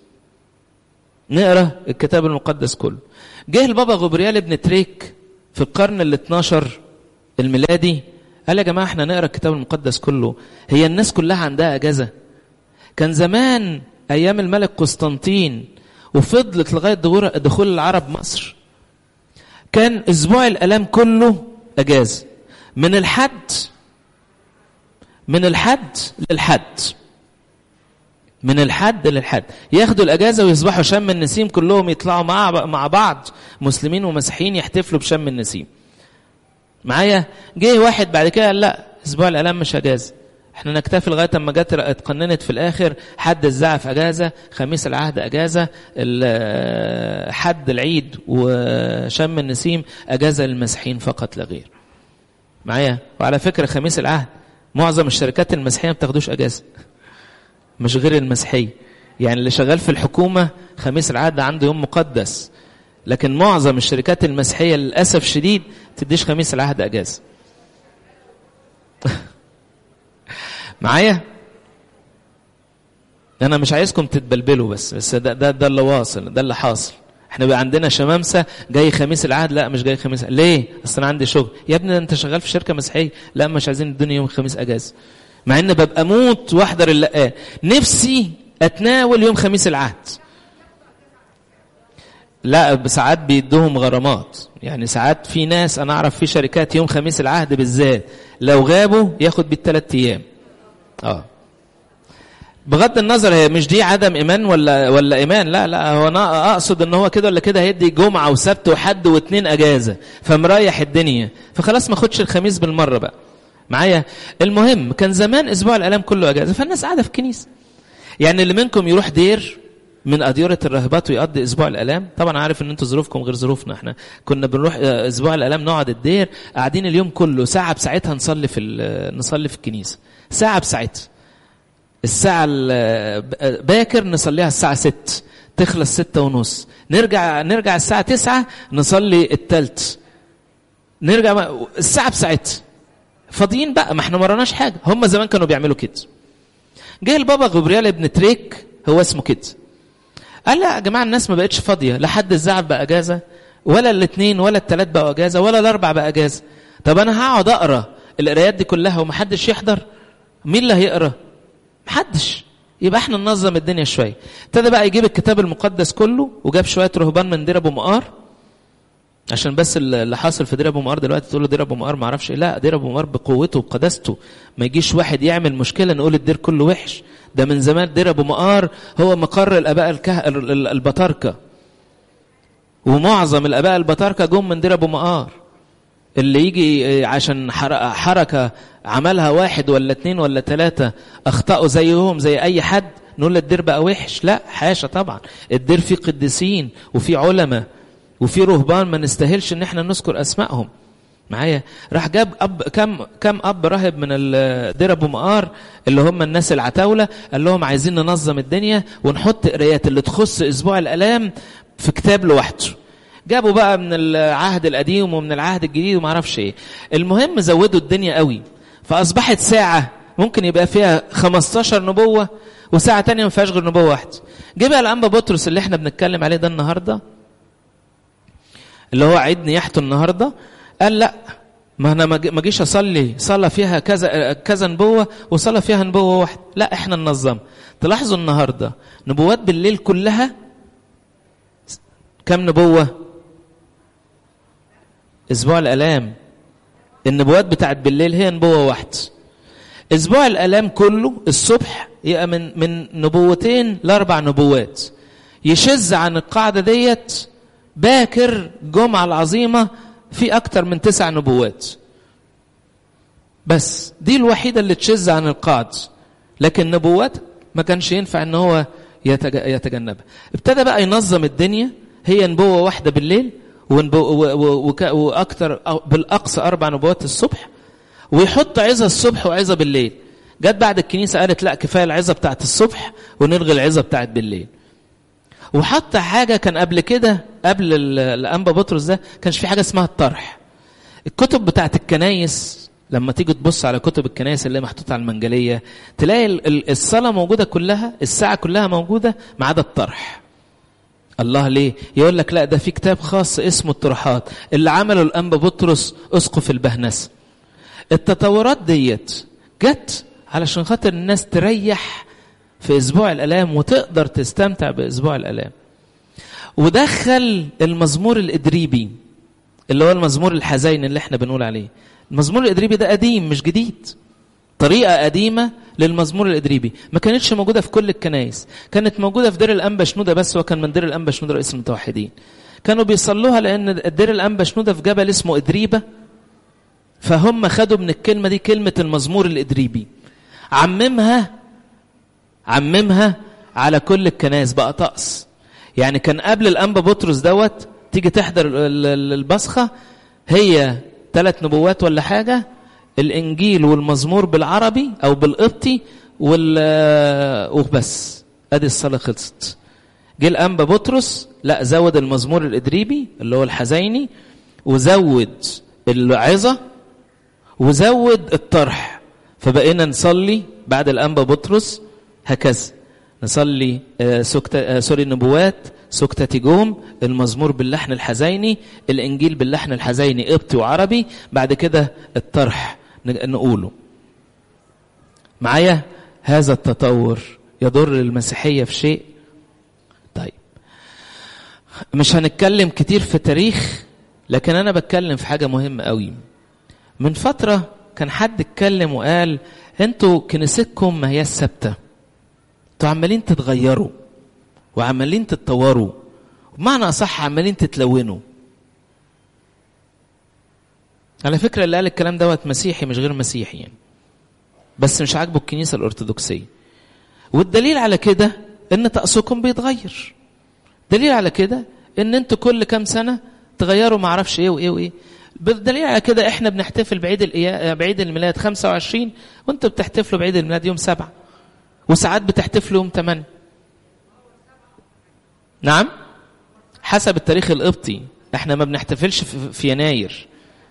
نقرأ الكتاب المقدس كله جه البابا غبريال ابن تريك في القرن ال 12 الميلادي قال يا جماعة احنا نقرأ الكتاب المقدس كله هي الناس كلها عندها أجازة كان زمان ايام الملك قسطنطين وفضلت لغايه دخول العرب مصر كان اسبوع الالام كله اجازه من الحد من الحد للحد من الحد للحد ياخدوا الاجازه ويصبحوا شم النسيم كلهم يطلعوا مع مع بعض مسلمين ومسيحيين يحتفلوا بشم النسيم معايا جه واحد بعد كده قال لا اسبوع الالام مش اجازه احنا نكتفي لغايه اما جت اتقننت في الاخر حد الزعف اجازه خميس العهد اجازه حد العيد وشم النسيم اجازه للمسيحيين فقط لا غير معايا وعلى فكره خميس العهد معظم الشركات المسيحيه ما بتاخدوش اجازه مش غير المسيحيه يعني اللي شغال في الحكومه خميس العهد عنده يوم مقدس لكن معظم الشركات المسيحيه للاسف شديد تديش خميس العهد اجازه معايا انا مش عايزكم تتبلبلوا بس بس ده ده ده اللي واصل ده اللي حاصل احنا بقى عندنا شمامسه جاي خميس العهد لا مش جاي خميس ليه اصل انا عندي شغل يا ابني انت شغال في شركه مسيحيه لا مش عايزين الدنيا يوم الخميس اجازه مع ان ببقى اموت واحضر اللقاء نفسي اتناول يوم خميس العهد لا ساعات بيدوهم غرامات يعني ساعات في ناس انا اعرف في شركات يوم خميس العهد بالذات لو غابوا ياخد بالثلاث ايام اه بغض النظر هي مش دي عدم ايمان ولا ولا ايمان لا لا هو انا اقصد ان هو كده ولا كده هيدي جمعه وسبت وحد واثنين اجازه فمريح الدنيا فخلاص ما اخدش الخميس بالمره بقى معايا المهم كان زمان اسبوع الالام كله اجازه فالناس قاعده في الكنيسه يعني اللي منكم يروح دير من أديرة الراهبات ويقضي أسبوع الآلام طبعا عارف إن أنتوا ظروفكم غير ظروفنا إحنا كنا بنروح أسبوع الآلام نقعد الدير قاعدين اليوم كله ساعة بساعتها نصلي في نصلي في الكنيسة ساعة بساعتها الساعة باكر نصليها الساعة ست تخلص ستة ونص نرجع نرجع الساعة تسعة نصلي التالت نرجع الساعة بساعتها فاضيين بقى ما احنا مرناش حاجة هم زمان كانوا بيعملوا كده جه البابا غبريال ابن تريك هو اسمه كده قال لا يا جماعه الناس ما بقتش فاضيه لا حد الزعف بقى اجازه ولا الاثنين ولا الثلاث بقوا اجازه ولا الاربع بقى اجازه طب انا هقعد اقرا القرايات دي كلها ومحدش يحضر مين اللي هيقرا محدش يبقى احنا ننظم الدنيا شويه ابتدى بقى يجيب الكتاب المقدس كله وجاب شويه رهبان من دير ابو مقار عشان بس اللي حاصل في دير ابو مقار دلوقتي تقول له دير ابو مقار ما اعرفش ايه لا دير ابو مقار بقوته وبقداسته ما يجيش واحد يعمل مشكله نقول الدير كله وحش ده من زمان دير ابو مقار هو مقر الاباء الكه... البطاركه ومعظم الاباء البطاركه جم من دير ابو مقار اللي يجي عشان حركه عملها واحد ولا اتنين ولا تلاته اخطاوا زيهم زي اي حد نقول الدير بقى وحش لا حاشا طبعا الدير فيه قديسين وفيه علماء وفي رهبان ما نستاهلش ان احنا نذكر اسمائهم معايا راح جاب اب كم كم اب راهب من دير ابو مقار اللي هم الناس العتاوله قال لهم عايزين ننظم الدنيا ونحط قرايات اللي تخص اسبوع الالام في كتاب لوحده جابوا بقى من العهد القديم ومن العهد الجديد وما اعرفش ايه المهم زودوا الدنيا قوي فأصبحت ساعة ممكن يبقى فيها 15 نبوة وساعة تانية ما فيهاش غير نبوة واحدة جه بقى الأنبا بطرس اللي احنا بنتكلم عليه ده النهاردة اللي هو عيد نياحته النهاردة قال لا ما انا ما اجيش اصلي صلاه فيها كذا كذا نبوه وصلاه فيها نبوه واحده لا احنا ننظم تلاحظوا النهارده نبوات بالليل كلها كم نبوه اسبوع الالام النبوات بتاعت بالليل هي نبوه واحده اسبوع الالام كله الصبح يبقى من من نبوتين لاربع نبوات يشذ عن القاعده ديت باكر جمعه العظيمه في أكتر من تسع نبوات بس دي الوحيدة اللي تشذ عن القاعد لكن نبوات ما كانش ينفع ان هو يتجنبها ابتدى بقى ينظم الدنيا هي نبوة واحدة بالليل وأكتر بالأقصى أربع نبوات الصبح ويحط عظة الصبح وعظة بالليل جت بعد الكنيسة قالت لا كفاية العظة بتاعت الصبح ونلغي العظة بتاعت بالليل وحط حاجة كان قبل كده قبل الأنبا بطرس ده كانش في حاجة اسمها الطرح الكتب بتاعت الكنايس لما تيجي تبص على كتب الكنايس اللي محطوطة على المنجلية تلاقي الصلاة موجودة كلها الساعة كلها موجودة ما عدا الطرح الله ليه يقول لك لا ده في كتاب خاص اسمه الطرحات اللي عمله الأنبا بطرس أسقف البهنسة التطورات ديت جت علشان خاطر الناس تريح في اسبوع الالام وتقدر تستمتع باسبوع الالام ودخل المزمور الادريبي اللي هو المزمور الحزين اللي احنا بنقول عليه المزمور الادريبي ده قديم مش جديد طريقه قديمه للمزمور الادريبي ما كانتش موجوده في كل الكنائس كانت موجوده في دير الانبا شنوده بس وكان من دير الانبا شنوده رئيس المتوحدين كانوا بيصلوها لان دير الانبا شنوده في جبل اسمه ادريبه فهم خدوا من الكلمه دي كلمه المزمور الادريبي عممها عممها على كل الكنائس بقى طقس يعني كان قبل الانبا بطرس دوت تيجي تحضر البصخه هي ثلاث نبوات ولا حاجه الانجيل والمزمور بالعربي او بالقبطي وال وبس ادي الصلاه خلصت جه الانبا بطرس لا زود المزمور الادريبي اللي هو الحزيني وزود العظه وزود الطرح فبقينا نصلي بعد الانبا بطرس هكذا نصلي سكتة سوري النبوات سكتة جوم المزمور باللحن الحزيني الإنجيل باللحن الحزيني قبطي وعربي بعد كده الطرح نقوله معايا هذا التطور يضر المسيحية في شيء طيب مش هنتكلم كتير في تاريخ لكن أنا بتكلم في حاجة مهمة قوي من فترة كان حد اتكلم وقال انتوا كنيستكم ما هي الثابته انتوا عمالين تتغيروا وعمالين تتطوروا بمعنى اصح عمالين تتلونوا على فكره اللي قال الكلام دوت مسيحي مش غير مسيحي يعني بس مش عاجبه الكنيسه الارثوذكسيه والدليل على كده ان طقسكم بيتغير دليل على كده ان انتوا كل كام سنه تغيروا ما اعرفش ايه وايه وايه بالدليل على كده احنا بنحتفل بعيد بعيد الميلاد 25 وانتوا بتحتفلوا بعيد الميلاد يوم 7 وساعات بتحتفلوا يوم 8 نعم حسب التاريخ القبطي احنا ما بنحتفلش في يناير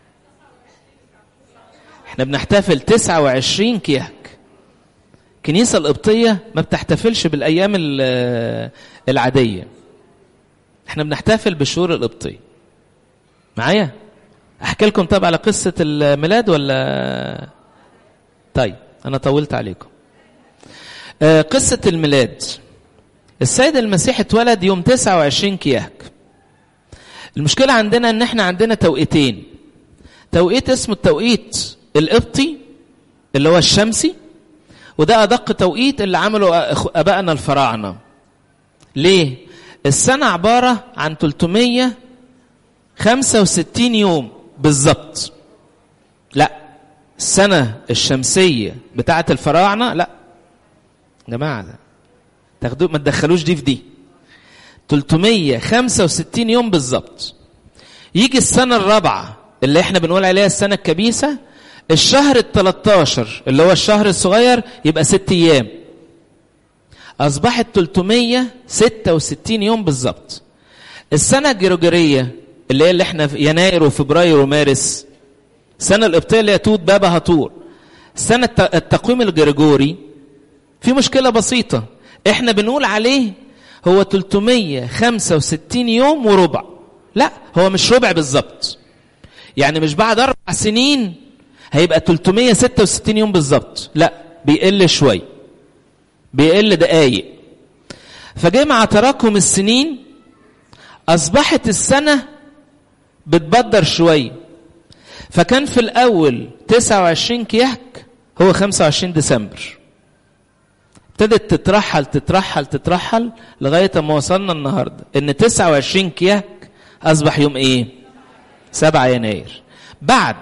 احنا بنحتفل 29 كيهك الكنيسة القبطية ما بتحتفلش بالأيام العادية احنا بنحتفل بالشهور القبطية معايا احكي لكم طب على قصة الميلاد ولا طيب انا طولت عليكم آه قصة الميلاد السيد المسيح اتولد يوم 29 كياك المشكلة عندنا ان احنا عندنا توقيتين توقيت اسمه التوقيت القبطي اللي هو الشمسي وده ادق توقيت اللي عمله ابائنا الفراعنة ليه السنة عبارة عن 365 يوم بالظبط لا السنة الشمسية بتاعة الفراعنة لا يا جماعة ده تاخدوه ما تدخلوش دي في دي 365 يوم بالظبط يجي السنة الرابعة اللي احنا بنقول عليها السنة الكبيسة الشهر ال 13 اللي هو الشهر الصغير يبقى ست أيام أصبحت 366 يوم بالظبط السنة الجرجرية اللي هي اللي احنا في يناير وفبراير ومارس السنة القبطية اللي هي توت بابا هطور السنة التقويم الجرجوري في مشكلة بسيطة احنا بنقول عليه هو 365 يوم وربع لا هو مش ربع بالظبط يعني مش بعد أربع سنين هيبقى 366 يوم بالظبط لا بيقل شوي بيقل دقايق فجاء مع تراكم السنين أصبحت السنة بتبدر شوية فكان في الأول 29 كيهك هو 25 ديسمبر ابتدت تترحل تترحل تترحل لغاية ما وصلنا النهاردة ان 29 كيهك أصبح يوم ايه 7 يناير بعد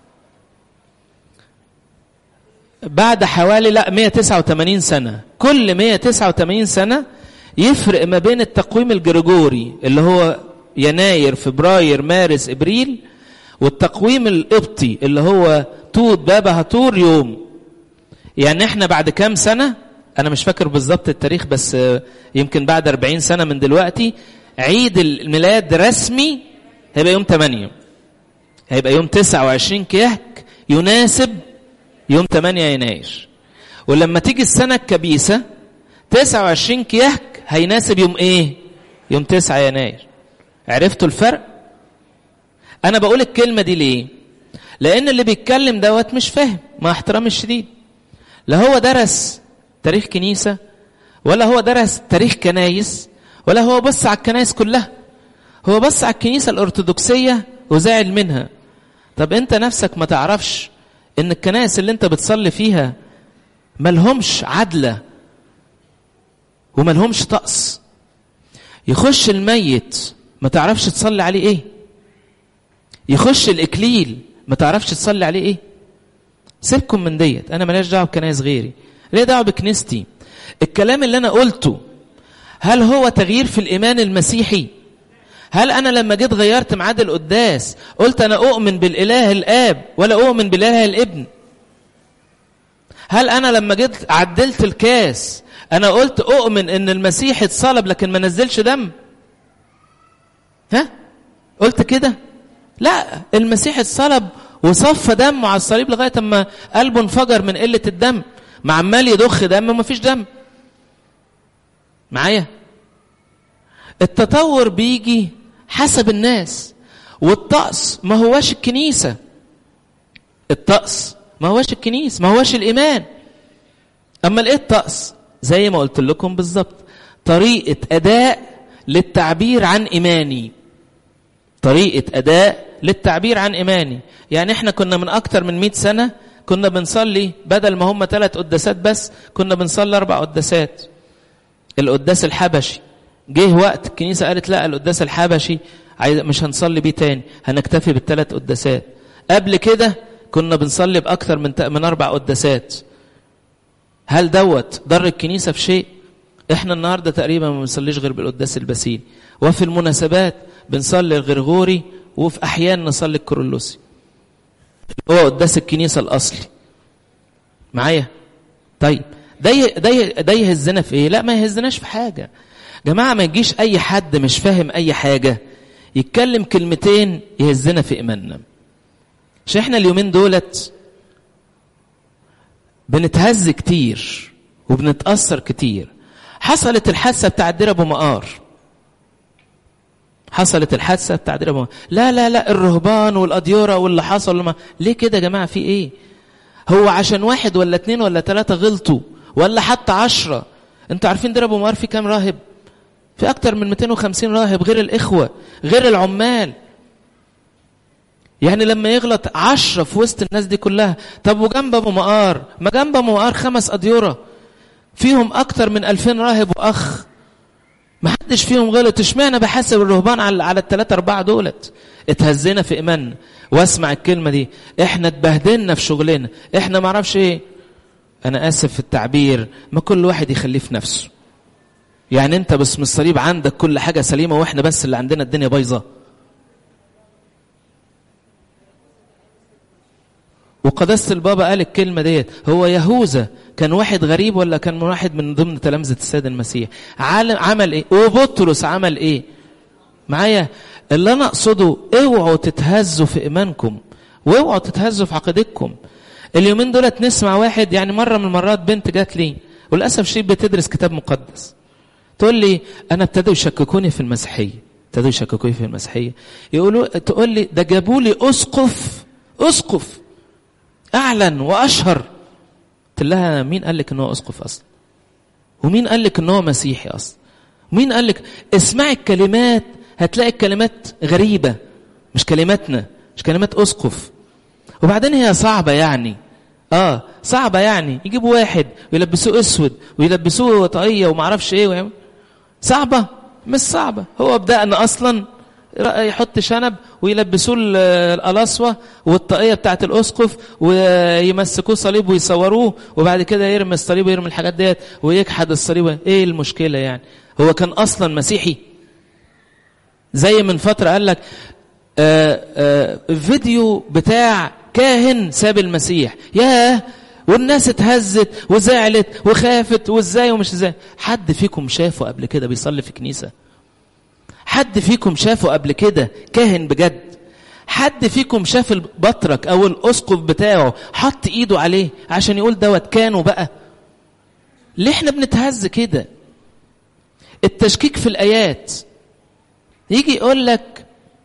بعد حوالي لا 189 سنة كل 189 سنة يفرق ما بين التقويم الجريجوري اللي هو يناير فبراير مارس ابريل والتقويم القبطي اللي هو توت بابا هاتور يوم يعني احنا بعد كام سنة انا مش فاكر بالظبط التاريخ بس يمكن بعد 40 سنة من دلوقتي عيد الميلاد رسمي هيبقى يوم 8 هيبقى يوم 29 كيهك يناسب يوم 8 يناير ولما تيجي السنة الكبيسة 29 كيهك هيناسب يوم ايه يوم 9 يناير عرفتوا الفرق انا بقول الكلمة دي ليه لان اللي بيتكلم دوت مش فاهم مع احترامي الشديد لا هو درس تاريخ كنيسة ولا هو درس تاريخ كنايس ولا هو بص على الكنايس كلها هو بص على الكنيسة الأرثوذكسية وزعل منها طب أنت نفسك ما تعرفش إن الكنائس اللي أنت بتصلي فيها ملهمش عدلة وملهمش طقس يخش الميت ما تعرفش تصلي عليه ايه يخش الاكليل ما تعرفش تصلي عليه ايه سيبكم من ديت انا ملاش دعوه بكنايس غيري ليه دعوه بكنيستي الكلام اللي انا قلته هل هو تغيير في الايمان المسيحي هل انا لما جيت غيرت ميعاد القداس قلت انا اؤمن بالاله الاب ولا اؤمن بالاله الابن هل انا لما جيت عدلت الكاس انا قلت اؤمن ان المسيح اتصلب لكن ما نزلش دم ها قلت كده لا المسيح اتصلب وصفى دمه على الصليب لغايه اما قلبه انفجر من قله الدم ما عمال يضخ دم وما فيش دم معايا التطور بيجي حسب الناس والطقس ما هواش الكنيسه الطقس ما هواش الكنيس ما هواش الايمان اما ايه الطقس زي ما قلت لكم بالظبط طريقه اداء للتعبير عن ايماني طريقه اداء للتعبير عن ايماني يعني احنا كنا من اكتر من 100 سنه كنا بنصلي بدل ما هم ثلاث قداسات بس كنا بنصلي اربع قداسات القداس الحبشي جه وقت الكنيسه قالت لا القداس الحبشي مش هنصلي بيه تاني هنكتفي بالثلاث قداسات قبل كده كنا بنصلي باكثر من من اربع قداسات هل دوت ضر الكنيسه في شيء احنا النهارده تقريبا ما بنصليش غير بالقداس البسيل وفي المناسبات بنصلي الغرغوري وفي احيان نصلي الكرولوسي هو قداس الكنيسه الاصلي معايا طيب ده ده ده يهزنا في ايه لا ما يهزناش في حاجه جماعه ما يجيش اي حد مش فاهم اي حاجه يتكلم كلمتين يهزنا في ايماننا مش احنا اليومين دولت بنتهز كتير وبنتأثر كتير حصلت الحادثة بتاع دير أبو مقار حصلت الحادثة بتاع دير أبو مقار لا لا لا الرهبان والأديرة واللي حصل لما ليه كده يا جماعة في إيه هو عشان واحد ولا اتنين ولا تلاتة غلطوا ولا حتى عشرة انتوا عارفين دير أبو مقار في كام راهب في أكتر من 250 راهب غير الإخوة غير العمال يعني لما يغلط عشرة في وسط الناس دي كلها طب وجنب ابو مقار ما جنب ابو مقار خمس اديره فيهم اكتر من ألفين راهب واخ ما حدش فيهم غلط اشمعنى بحاسب الرهبان على على الثلاثه اربعه دولت اتهزينا في ايماننا واسمع الكلمه دي احنا اتبهدلنا في شغلنا احنا ما اعرفش ايه انا اسف في التعبير ما كل واحد يخليه في نفسه يعني انت باسم الصليب عندك كل حاجه سليمه واحنا بس اللي عندنا الدنيا بايظه وقداسة البابا قال الكلمة ديت هو يهوذا كان واحد غريب ولا كان واحد من ضمن تلامذة السيد المسيح عمل ايه وبطرس عمل ايه معايا اللي انا اقصده اوعوا تتهزوا في ايمانكم واوعوا تتهزوا في عقيدتكم اليومين دولت نسمع واحد يعني مره من المرات بنت جات لي وللاسف شيء بتدرس كتاب مقدس تقول لي انا ابتدوا يشككوني في المسيحيه ابتدوا يشككوني في المسيحيه يقولوا تقول لي ده جابوا لي اسقف اسقف اعلن واشهر قلت لها مين قال لك ان هو اسقف اصلا ومين قال لك ان هو مسيحي اصلا مين قال لك اسمعي الكلمات هتلاقي الكلمات غريبه مش كلماتنا مش كلمات اسقف وبعدين هي صعبه يعني اه صعبه يعني يجيبوا واحد ويلبسوه اسود ويلبسوه طاقيه وما اعرفش ايه ويعمل. صعبه مش صعبه هو بدأنا اصلا يحط شنب ويلبسوه القلاصوه والطاقيه بتاعت الاسقف ويمسكوه صليب ويصوروه وبعد كده يرمي الصليب ويرمي الحاجات ديت ويكحد الصليب ايه المشكله يعني هو كان اصلا مسيحي زي من فتره قال لك آآ آآ فيديو بتاع كاهن ساب المسيح ياه والناس اتهزت وزعلت وخافت وازاي ومش ازاي حد فيكم شافه قبل كده بيصلي في كنيسه حد فيكم شافه قبل كده كاهن بجد حد فيكم شاف البطرك او الاسقف بتاعه حط ايده عليه عشان يقول دوت كانوا بقى ليه احنا بنتهز كده التشكيك في الايات يجي يقول لك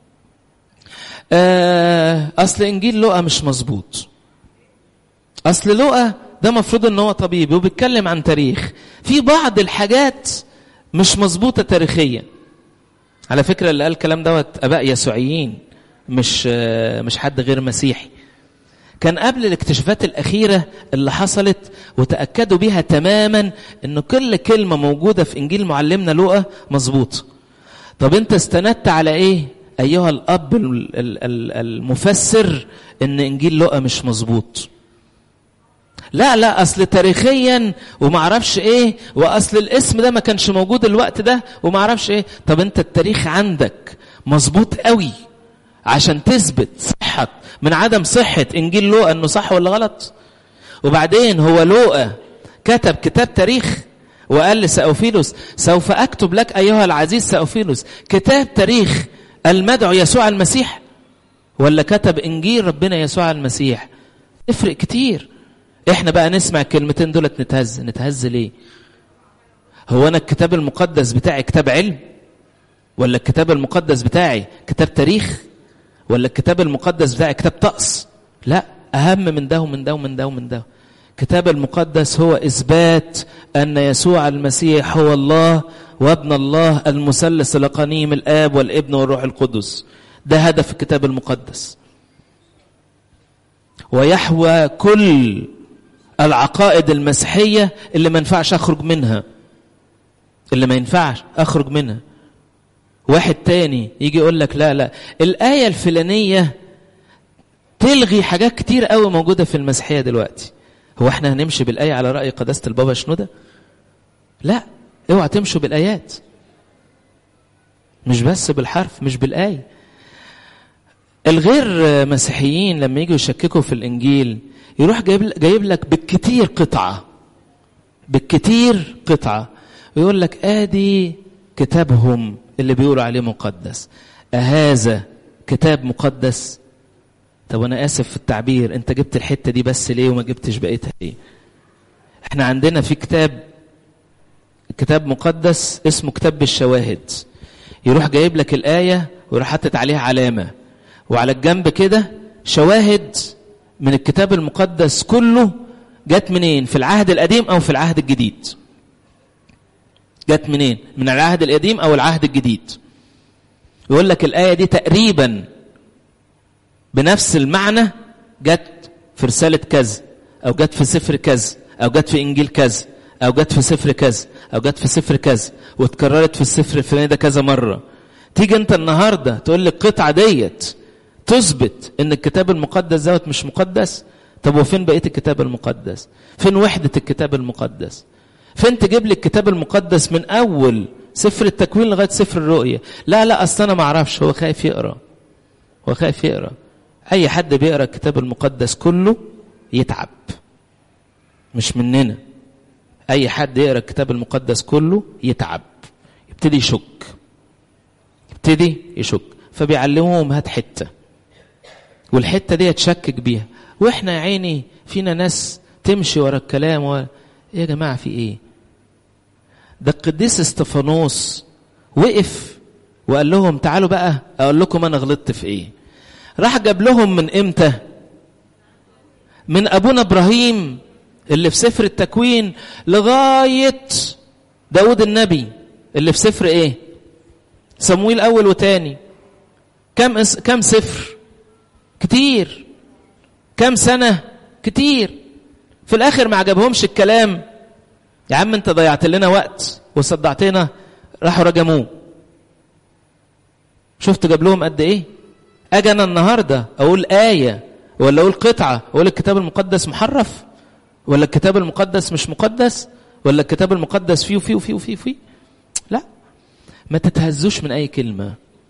آه اصل انجيل لقى مش مظبوط اصل لقى ده مفروض ان هو طبيب وبيتكلم عن تاريخ في بعض الحاجات مش مظبوطه تاريخيا على فكره اللي قال الكلام دوت اباء يسوعيين مش مش حد غير مسيحي كان قبل الاكتشافات الاخيره اللي حصلت وتاكدوا بيها تماما ان كل كلمه موجوده في انجيل معلمنا لوقا مظبوط طب انت استندت على ايه ايها الاب المفسر ان انجيل لوقا مش مظبوط لا لا اصل تاريخيا وما اعرفش ايه واصل الاسم ده ما كانش موجود الوقت ده وما اعرفش ايه طب انت التاريخ عندك مظبوط قوي عشان تثبت صحة من عدم صحة انجيل لوقا انه صح ولا غلط وبعدين هو لوقا كتب كتاب تاريخ وقال لسأوفيلوس سوف اكتب لك ايها العزيز سأوفيلوس كتاب تاريخ المدعو يسوع المسيح ولا كتب انجيل ربنا يسوع المسيح تفرق كتير احنا بقى نسمع الكلمتين دولت نتهز نتهز ليه هو انا الكتاب المقدس بتاعي كتاب علم ولا الكتاب المقدس بتاعي كتاب تاريخ ولا الكتاب المقدس بتاعي كتاب طقس لا اهم من ده ومن ده ومن ده ومن ده الكتاب المقدس هو اثبات ان يسوع المسيح هو الله وابن الله المثلث القنيم الاب والابن والروح القدس ده هدف الكتاب المقدس ويحوى كل العقائد المسيحية اللي ما ينفعش أخرج منها اللي ما ينفعش أخرج منها واحد تاني يجي يقول لك لا لا الآية الفلانية تلغي حاجات كتير قوي موجودة في المسيحية دلوقتي هو احنا هنمشي بالآية على رأي قداسة البابا شنودة لا اوعى تمشوا بالآيات مش بس بالحرف مش بالآية الغير مسيحيين لما يجوا يشككوا في الإنجيل يروح جايب, جايب لك بالكتير قطعة بالكتير قطعة ويقول لك آدي كتابهم اللي بيقولوا عليه مقدس أهذا كتاب مقدس طب أنا آسف في التعبير أنت جبت الحتة دي بس ليه وما جبتش بقيتها ليه احنا عندنا في كتاب كتاب مقدس اسمه كتاب الشواهد يروح جايب لك الآية ويروح حاطط عليها علامة وعلى الجنب كده شواهد من الكتاب المقدس كله جت منين في العهد القديم او في العهد الجديد جت منين من العهد القديم او العهد الجديد يقول لك الايه دي تقريبا بنفس المعنى جت في رساله كذا او جت في سفر كذا او جت في انجيل كذا او جت في سفر كذا او جت في سفر كذا واتكررت في السفر الفلاني ده كذا مره تيجي انت النهارده تقول لي القطعه ديت تثبت ان الكتاب المقدس دوت مش مقدس طب وفين بقيه الكتاب المقدس فين وحده الكتاب المقدس فين تجيب لي الكتاب المقدس من اول سفر التكوين لغايه سفر الرؤيا لا لا اصل انا ما اعرفش هو خايف يقرا هو خايف يقرا اي حد بيقرا الكتاب المقدس كله يتعب مش مننا اي حد يقرا الكتاب المقدس كله يتعب يبتدي يشك يبتدي يشك فبيعلمهم هات حته والحته دي تشكك بيها واحنا يا عيني فينا ناس تمشي ورا الكلام و... ايه يا جماعه في ايه ده القديس استفانوس وقف وقال لهم تعالوا بقى اقول لكم انا غلطت في ايه راح جاب لهم من امتى من ابونا ابراهيم اللي في سفر التكوين لغايه داود النبي اللي في سفر ايه صمويل اول وتاني كم اس... كم سفر كتير كم سنه كتير في الاخر ما عجبهمش الكلام يا عم انت ضيعت لنا وقت وصدعتنا راحوا رجموه شفت جاب لهم قد ايه اجي انا النهارده اقول ايه ولا اقول قطعه اقول الكتاب المقدس محرف ولا الكتاب المقدس مش مقدس ولا الكتاب المقدس فيه وفيه وفيه وفيه وفيه لا ما تتهزوش من اي كلمه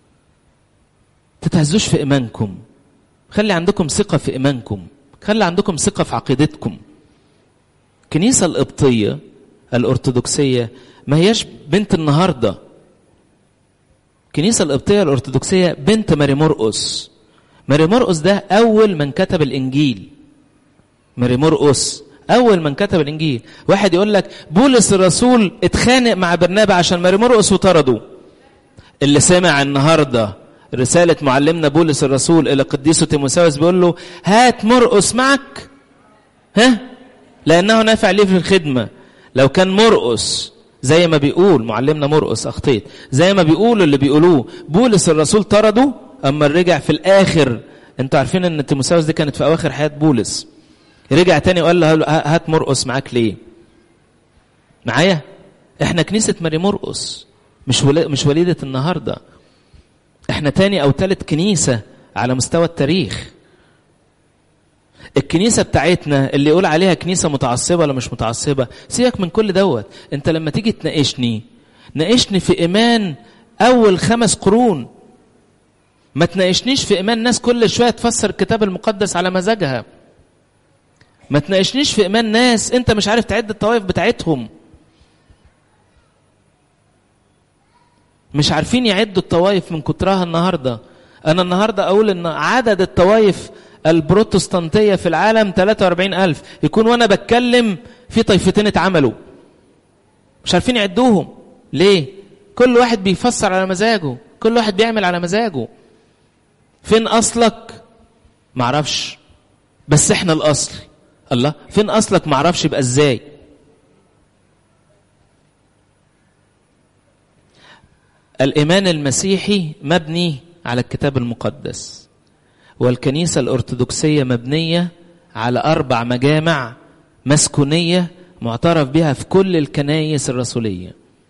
تتهزوش في ايمانكم خلي عندكم ثقه في ايمانكم خلي عندكم ثقه في عقيدتكم الكنيسه القبطيه الارثوذكسيه ما هياش بنت النهارده الكنيسه القبطيه الارثوذكسيه بنت ماري مرقس ماري مرقس ده اول من كتب الانجيل ماري مرقس اول من كتب الانجيل واحد يقول لك بولس الرسول اتخانق مع برنابا عشان ماري مرقس وطرده اللي سمع النهارده رساله معلمنا بولس الرسول الى قديسه تيموساوس بيقول له هات مرقس معك ها لانه نافع لي في الخدمه لو كان مرقس زي ما بيقول معلمنا مرقس اخطيت زي ما بيقولوا اللي بيقولوه بولس الرسول طرده اما رجع في الاخر انتوا عارفين ان تيموساوس دي كانت في اواخر حياه بولس رجع تاني وقال له هات مرقس معاك ليه معايا احنا كنيسه ماري مرقس مش ولا مش وليده النهارده احنا تاني او تالت كنيسه على مستوى التاريخ الكنيسه بتاعتنا اللي يقول عليها كنيسه متعصبه ولا مش متعصبه سيبك من كل دوت انت لما تيجي تناقشني ناقشني في ايمان اول خمس قرون ما تناقشنيش في ايمان ناس كل شويه تفسر الكتاب المقدس على مزاجها ما تناقشنيش في ايمان ناس انت مش عارف تعد الطوائف بتاعتهم مش عارفين يعدوا الطوائف من كترها النهارده انا النهارده اقول ان عدد الطوائف البروتستانتيه في العالم 43 ألف يكون وانا بتكلم في طائفتين اتعملوا مش عارفين يعدوهم ليه كل واحد بيفسر على مزاجه كل واحد بيعمل على مزاجه فين اصلك معرفش بس احنا الاصل الله فين اصلك معرفش يبقى ازاي الايمان المسيحي مبني على الكتاب المقدس والكنيسه الارثوذكسيه مبنيه على اربع مجامع مسكونيه معترف بها في كل الكنايس الرسوليه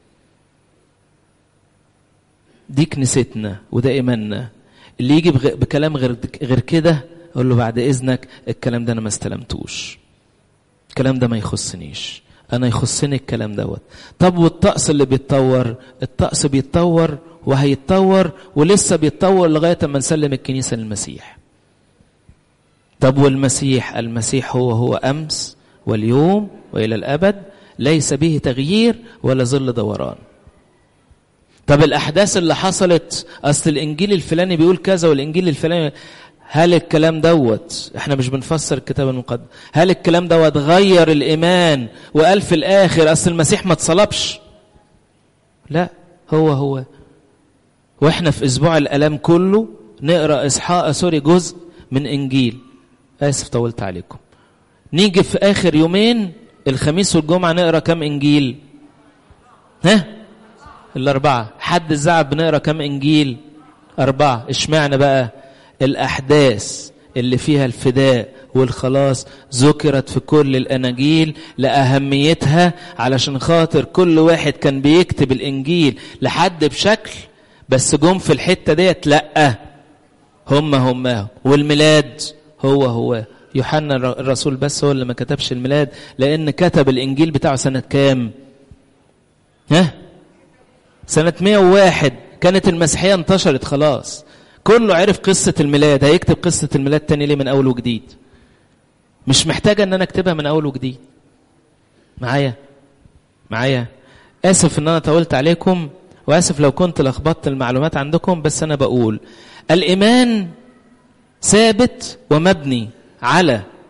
دي كنيستنا وده ايماننا اللي يجي بكلام غير غير كده اقول له بعد اذنك الكلام ده انا ما استلمتوش الكلام ده ما يخصنيش انا يخصني الكلام دوت طب والطقس اللي بيتطور الطقس بيتطور وهيتطور ولسه بيتطور لغايه ما نسلم الكنيسه للمسيح طب والمسيح المسيح هو هو امس واليوم والى الابد ليس به تغيير ولا ظل دوران طب الاحداث اللي حصلت اصل الانجيل الفلاني بيقول كذا والانجيل الفلاني هل الكلام دوت احنا مش بنفسر الكتاب المقدس هل الكلام دوت غير الايمان وقال في الاخر اصل المسيح ما اتصلبش لا هو هو واحنا في اسبوع الالام كله نقرا اصحاء سوري جزء من انجيل اسف طولت عليكم نيجي في اخر يومين الخميس والجمعه نقرا كم انجيل ها الاربعه حد الزعب بنقرا كم انجيل اربعه اشمعنى بقى الأحداث اللي فيها الفداء والخلاص ذكرت في كل الأناجيل لأهميتها علشان خاطر كل واحد كان بيكتب الإنجيل لحد بشكل بس جم في الحتة ديت لأ هم هم والميلاد هو هو يوحنا الرسول بس هو اللي ما كتبش الميلاد لأن كتب الإنجيل بتاعه سنة كام؟ ها؟ سنة 101 كانت المسيحية انتشرت خلاص كله عرف قصة الميلاد هيكتب قصة الميلاد تاني ليه من أول وجديد مش محتاجة أن أنا أكتبها من أول وجديد معايا معايا آسف أن أنا طولت عليكم وآسف لو كنت لخبطت المعلومات عندكم بس أنا بقول الإيمان ثابت ومبني على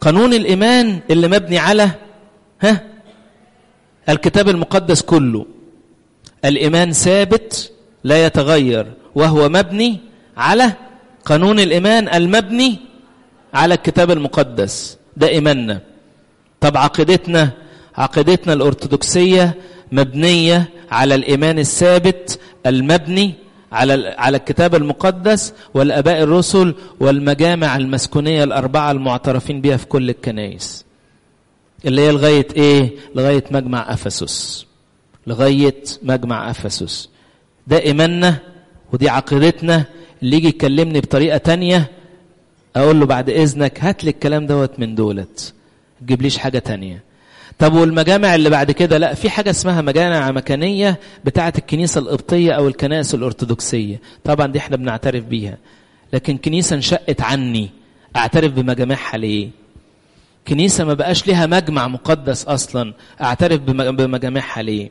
قانون الإيمان اللي مبني على ها الكتاب المقدس كله الإيمان ثابت لا يتغير وهو مبني على قانون الإيمان المبني على الكتاب المقدس ده إيماننا طب عقيدتنا عقيدتنا الأرثوذكسية مبنية على الإيمان الثابت المبني على على الكتاب المقدس والآباء الرسل والمجامع المسكونية الأربعة المعترفين بها في كل الكنائس اللي هي لغاية إيه؟ لغاية مجمع أفسس لغاية مجمع أفسس ده إيماننا ودي عقيدتنا اللي يجي يكلمني بطريقة تانية أقول له بعد إذنك هات لي الكلام دوت من دولت تجيبليش حاجة تانية طب والمجامع اللي بعد كده لا في حاجة اسمها مجامع مكانية بتاعة الكنيسة القبطية أو الكنائس الأرثوذكسية طبعا دي احنا بنعترف بيها لكن كنيسة انشقت عني أعترف بمجامعها ليه كنيسة ما بقاش لها مجمع مقدس أصلا أعترف بمجامعها ليه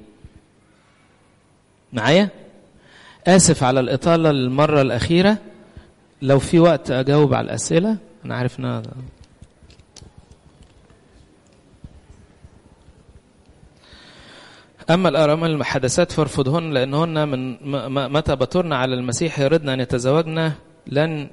معايا آسف على الإطالة المرة الأخيرة لو في وقت أجاوب على الأسئلة أنا عارف إن أنا أما الأرامل المحدثات فارفضهن لأنهن من متى بطرن على المسيح يردن أن يتزوجن لن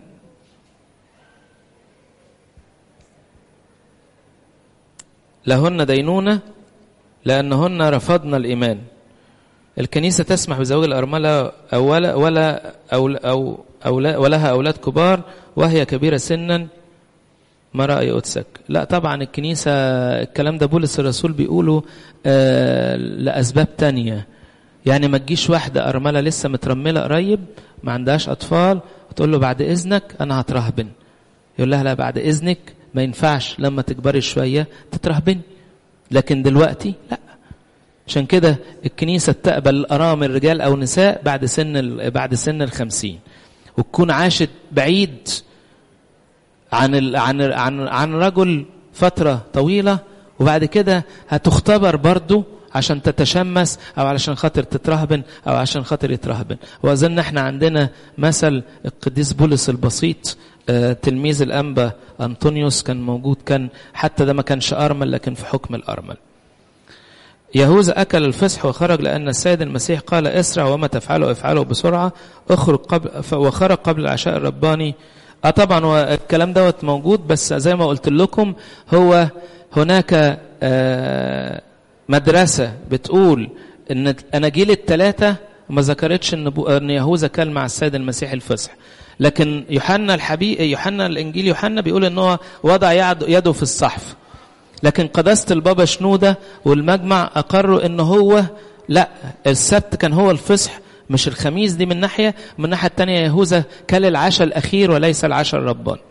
لهن دينونة لأنهن رفضن الإيمان الكنيسة تسمح بزواج الأرملة أولا ولا أو أو أولا ولها أولاد كبار وهي كبيرة سنا ما رأي قدسك لا طبعا الكنيسة الكلام ده بولس الرسول بيقوله آه لأسباب تانية يعني ما تجيش واحدة أرملة لسه مترملة قريب ما عندهاش أطفال وتقول له بعد إذنك أنا هترهبن يقول لها لا بعد إذنك ما ينفعش لما تكبري شوية تترهبني لكن دلوقتي لا عشان كده الكنيسة تقبل الأرامل رجال أو نساء بعد سن بعد سن الخمسين وتكون عاشت بعيد عن ال عن عن عن رجل فترة طويلة وبعد كده هتختبر برضه عشان تتشمس او علشان خاطر تترهبن او عشان خاطر يترهبن واظن احنا عندنا مثل القديس بولس البسيط آه تلميذ الانبا انطونيوس كان موجود كان حتى ده ما كانش ارمل لكن في حكم الارمل يهوذا أكل الفسح وخرج لأن السيد المسيح قال اسرع وما تفعله افعله بسرعة اخرج قبل وخرج قبل العشاء الرباني اه طبعا هو الكلام دوت موجود بس زي ما قلت لكم هو هناك آه مدرسة بتقول ان الاناجيل الثلاثة ما ذكرتش ان ان يهوذا كان مع السيد المسيح الفسح لكن يوحنا الحبيب يوحنا الانجيل يوحنا بيقول ان هو وضع يده في الصحف لكن قداسة البابا شنودة والمجمع أقروا إن هو لا السبت كان هو الفصح مش الخميس دي من ناحية من الناحية التانية يهوذا كل العشاء الأخير وليس العشاء الرباني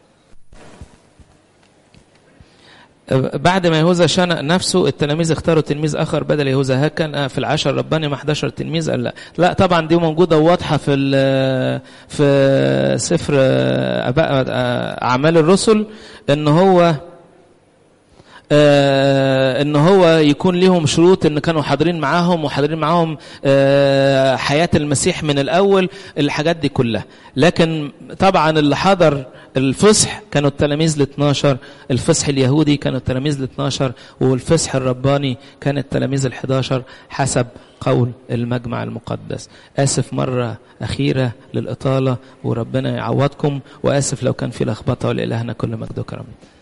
بعد ما يهوذا شنق نفسه التلاميذ اختاروا تلميذ اخر بدل يهوذا هكا في العشر الرباني ما 11 تلميذ قال لا لا طبعا دي موجوده واضحه في في سفر اعمال الرسل ان هو آه ان هو يكون لهم شروط ان كانوا حاضرين معاهم وحاضرين معاهم آه حياة المسيح من الاول الحاجات دي كلها لكن طبعا اللي حضر الفصح كانوا التلاميذ ال 12 الفصح اليهودي كانوا التلاميذ ال 12 والفصح الرباني كان التلاميذ ال 11 حسب قول المجمع المقدس آسف مرة أخيرة للإطالة وربنا يعوضكم وآسف لو كان في لخبطة ولإلهنا كل مجد وكرم